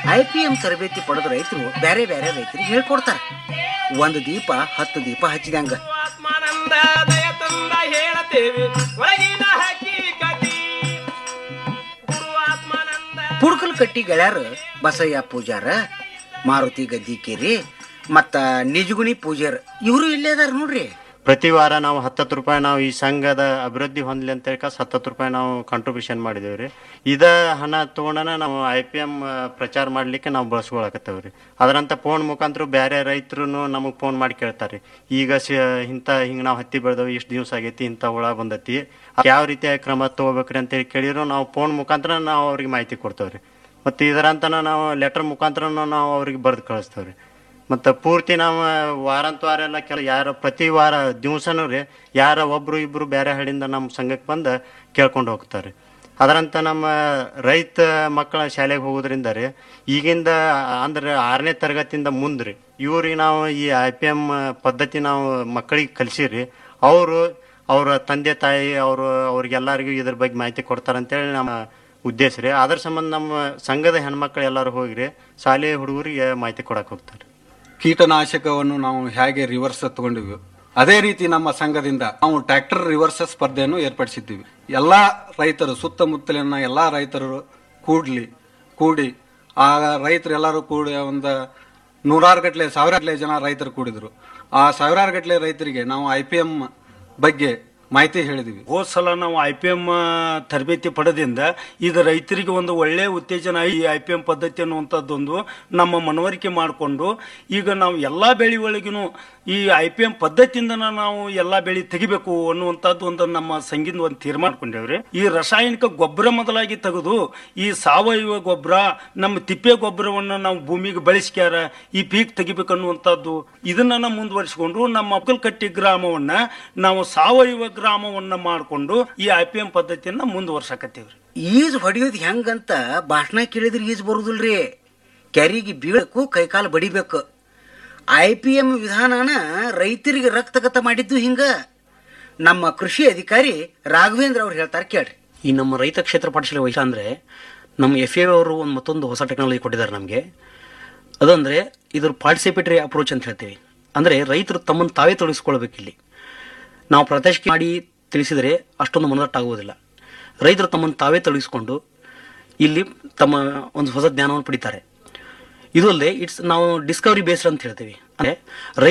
I P M ತರಬೇತಿ ಪಡೆದ ರೈತರು ಬೇರೆ ಬೇರೆ ರೈತರಿಗೆ ಹೇಳ್ಕೊಡ್ತಾರ ಒಂದು ದೀಪ ಹತ್ತು ದೀಪ ಹಚ್ಚಿದಂಗ ಆತ್ಮಾನಂದ ದಯ ತಂದ ಹೇಳತೇವೆ ಒಳಗಿನ ಹಕ್ಕೀಕತಿ ಗುರು ಆತ್ಮಾನಂದ ಪುಡ್ಕಲ್ ಕಟ್ಟಿ ಗೆಳ್ಯಾರ ಬಸಯ್ಯ ಪೂಜಾರ ಮಾರುತಿ ಗದ್ದಿಕೇರಿ ಮತ್ತ ನಿಜಗುಣಿ ಪೂಜಾರ್ ಇವರು ಇಲ್ಲೇ ಅದಾರ ನೋಡ್ರಿ ಪ್ರತಿ ವಾರ ನಾವು ಹತ್ತತ್ತು ರೂಪಾಯಿ ನಾವು ಈ ಸಂಘದ ಅಭಿವೃದ್ಧಿ ಹೊಂದಲಿ ಅಂತ ಹೇಳಿ ಹತ್ತತ್ತು ರೂಪಾಯಿ ನಾವು ಕಾಂಟ್ರಿಬ್ಯೂಷನ್ ಮಾಡಿದೇವೆ ರೀ ಇದ ಹಣ ತಗೊಂಡನ ನಾವು ಐ ಪಿ ಎಮ್ ಪ್ರಚಾರ ಮಾಡ್ಲಿಕ್ಕೆ ನಾವು ಬಳಸ್ಕೊಳಕತ್ತೇವೆ ರೀ ಅದರಂತ ಫೋನ್ ಮುಖಾಂತರ ಬೇರೆ ರೈತರು ನಮಗೆ ಫೋನ್ ಮಾಡಿ ಕೇಳ್ತಾರೆ ಈಗ ಸ ಇಂಥ ಹಿಂಗೆ ನಾವು ಹತ್ತಿ ಬೆಳೆದವು ಇಷ್ಟು ದಿವಸ ಆಗೈತಿ ಇಂಥ ಹುಳ ಬಂದೈತಿ ಯಾವ ರೀತಿಯ ಕ್ರಮ ತಗೋಬೇಕ್ರಿ ಅಂತೇಳಿ ಕೇಳಿದ್ರು ನಾವು ಫೋನ್ ಮುಖಾಂತರ ನಾವು ಅವ್ರಿಗೆ ಮಾಹಿತಿ ಕೊಡ್ತೇವೆ ರೀ ಮತ್ತು ಇದರಂತನ ನಾವು ಲೆಟರ್ ಮುಖಾಂತರ ನಾವು ಅವ್ರಿಗೆ ಬರೆದು ಕಳಿಸ್ತೇವೆ ರೀ ಮತ್ತು ಪೂರ್ತಿ ನಾವು ವಾರಂತ ವಾರ ಎಲ್ಲ ಕೆಲ ಯಾರು ಪ್ರತಿ ವಾರ ದಿವಸನೂ ರೀ ಯಾರ ಒಬ್ರು ಇಬ್ರು ಬೇರೆ ಹಳ್ಳಿಯಿಂದ ನಮ್ಮ ಸಂಘಕ್ಕೆ ಬಂದು ಕೇಳ್ಕೊಂಡು ಹೋಗ್ತಾರೆ ಅದರಂತ ನಮ್ಮ ರೈತ ಮಕ್ಕಳ ಶಾಲೆಗೆ ಹೋಗೋದ್ರಿಂದ ರೀ ಈಗಿಂದ ಅಂದ್ರೆ ಆರನೇ ತರಗತಿಯಿಂದ ಮುಂದೆ ರೀ ಇವ್ರಿಗೆ ನಾವು ಈ ಐ ಪಿ ಎಮ್ ಪದ್ಧತಿ ನಾವು ಮಕ್ಕಳಿಗೆ ಕಲಿಸಿರಿ ಅವರು ಅವರ ತಂದೆ ತಾಯಿ ಅವರು ಅವ್ರಿಗೆಲ್ಲರಿಗೂ ಇದ್ರ ಬಗ್ಗೆ ಮಾಹಿತಿ ಕೊಡ್ತಾರಂತೇಳಿ ನಮ್ಮ ಉದ್ದೇಶ ರೀ ಅದ್ರ ಸಂಬಂಧ ನಮ್ಮ ಸಂಘದ ಹೆಣ್ಮಕ್ಳು ಎಲ್ಲರೂ ಹೋಗಿರಿ ಶಾಲೆ ಹುಡುಗರಿಗೆ ಮಾಹಿತಿ ಕೊಡಕ್ಕೆ ಹೋಗ್ತಾರೆ ಕೀಟನಾಶಕವನ್ನು ನಾವು ಹೇಗೆ ರಿವರ್ಸ್ ತಗೊಂಡಿವಿ ಅದೇ ರೀತಿ ನಮ್ಮ ಸಂಘದಿಂದ ನಾವು ಟ್ರ್ಯಾಕ್ಟರ್ ರಿವರ್ಸ್ ಸ್ಪರ್ಧೆಯನ್ನು ಏರ್ಪಡಿಸಿದ್ದೀವಿ ಎಲ್ಲಾ ರೈತರು ಸುತ್ತಮುತ್ತಲಿನ ಎಲ್ಲಾ ರೈತರು ಕೂಡ್ಲಿ ಕೂಡಿ ಆ ರೈತರು ಎಲ್ಲರೂ ಕೂಡಿ ಒಂದು ನೂರಾರು ಗಟ್ಟಲೆ ಸಾವಿರ ಜನ ರೈತರು ಕೂಡಿದ್ರು ಆ ಸಾವಿರಾರು ಗಟ್ಟಲೆ ರೈತರಿಗೆ ನಾವು ಐ ಪಿ ಎಂ ಬಗ್ಗೆ ಮಾಹಿತಿ ಹೇಳಿದ್ವಿ ಹೋದ್ ಸಲ ನಾವು ಐ ಪಿ ಎಂ ತರಬೇತಿ ಪಡೆದಿಂದ ಇದು ರೈತರಿಗೆ ಒಂದು ಒಳ್ಳೆ ಉತ್ತೇಜನ ಈ ಐ ಪಿ ಎಂ ಪದ್ಧತಿ ಅನ್ನುವಂಥದ್ದೊಂದು ನಮ್ಮ ಮನವರಿಕೆ ಮಾಡಿಕೊಂಡು ಈಗ ನಾವು ಎಲ್ಲಾ ಬೆಳೆ ಒಳಗಿನೂ ಈ ಐ ಪಿ ಎಂ ಪದ್ಧತಿಯಿಂದ ನಾವು ಎಲ್ಲಾ ಬೆಳೆ ತೆಗಿಬೇಕು ಅನ್ನುವಂಥದ್ದು ಒಂದು ನಮ್ಮ ಸಂಘದಿಂದ ಒಂದು ತೀರ್ಮಾನ ಮಾಡ್ಕೊಂಡೇವ್ರಿ ಈ ರಾಸಾಯನಿಕ ಗೊಬ್ಬರ ಮೊದಲಾಗಿ ತೆಗೆದು ಈ ಸಾವಯವ ಗೊಬ್ಬರ ನಮ್ಮ ತಿಪ್ಪೆ ಗೊಬ್ಬರವನ್ನು ನಾವು ಭೂಮಿಗೆ ಬಳಸ್ಕ್ಯಾರ ಈ ಪೀಕ್ ತೆಗಿಬೇಕು ಅನ್ನುವಂಥದ್ದು ಇದನ್ನ ನಾವು ಮುಂದುವರಿಸಿಕೊಂಡು ನಮ್ಮ ಅಕ್ಕಲ್ಕಟ್ಟಿ ಗ್ರಾಮವನ್ನ ನಾವು ಸಾವಯವ ಗ್ರಾಮವನ್ನ ಮಾಡಿಕೊಂಡು ಈ ಐ ಪಿ ಎಂ ಪದ್ಧತಿಯನ್ನ ಮುಂದುವರ್ಸಕತ್ತೀವ್ರಿ ಈಜ್ ಹೊಡಿಯೋದು ಹೆಂಗಂತ ಭಾಷಣ ಕೇಳಿದ್ರೆ ಈಜ್ ಬರುದಿಲ್ರಿ ಕೆರಿಗೆ ಬೀಳಕು ಕೈಕಾಲು ಬಡಿಬೇಕು ಐ ಪಿ ಎಂ ವಿಧಾನನ ರೈತರಿಗೆ ರಕ್ತಗತ ಮಾಡಿದ್ದು ಹಿಂಗ ನಮ್ಮ ಕೃಷಿ ಅಧಿಕಾರಿ ರಾಘವೇಂದ್ರ ಅವ್ರು ಹೇಳ್ತಾರೆ ಕೇಳ್ರಿ ಈ ನಮ್ಮ ರೈತ ಕ್ಷೇತ್ರ ಪಾಠಶಾಲೆ ವೈಶ ಅಂದರೆ ನಮ್ಮ ಎಫ್ ಎ ಅವರು ಒಂದು ಮತ್ತೊಂದು ಹೊಸ ಟೆಕ್ನಾಲಜಿ ಕೊಟ್ಟಿದ್ದಾರೆ ನಮಗೆ ಅದಂದರೆ ಇದ್ರ ಪಾರ್ಟಿಸಿಪೇಟರಿ ಅಪ್ರೋಚ್ ಅಂತ ಹೇಳ್ತೀವಿ ಅಂದರೆ ರೈತರು ತಮ್ಮನ್ನು ತಾವೇ ತೊಡಗಿಸ್ಕೊಳ್ಬೇಕು ಇಲ್ಲಿ ನಾವು ಪ್ರತ್ಯಕ್ಷ ಮಾಡಿ ತಿಳಿಸಿದರೆ ಅಷ್ಟೊಂದು ಮನದಟ್ಟಾಗುವುದಿಲ್ಲ ರೈತರು ತಮ್ಮನ್ನು ತಾವೇ ತೊಡಗಿಸ್ಕೊಂಡು ಇಲ್ಲಿ ತಮ್ಮ ಒಂದು ಹೊಸ ಜ್ಞಾನವನ್ನು ಪಡಿತಾರೆ ಇದು ಅಲ್ಲದೆ ಇಟ್ಸ್ ನಾವು ಡಿಸ್ಕವರಿ ಬೇಸ್ಡ್ ಅಂತ ಹೇಳ್ತೀವಿ ಅಂದರೆ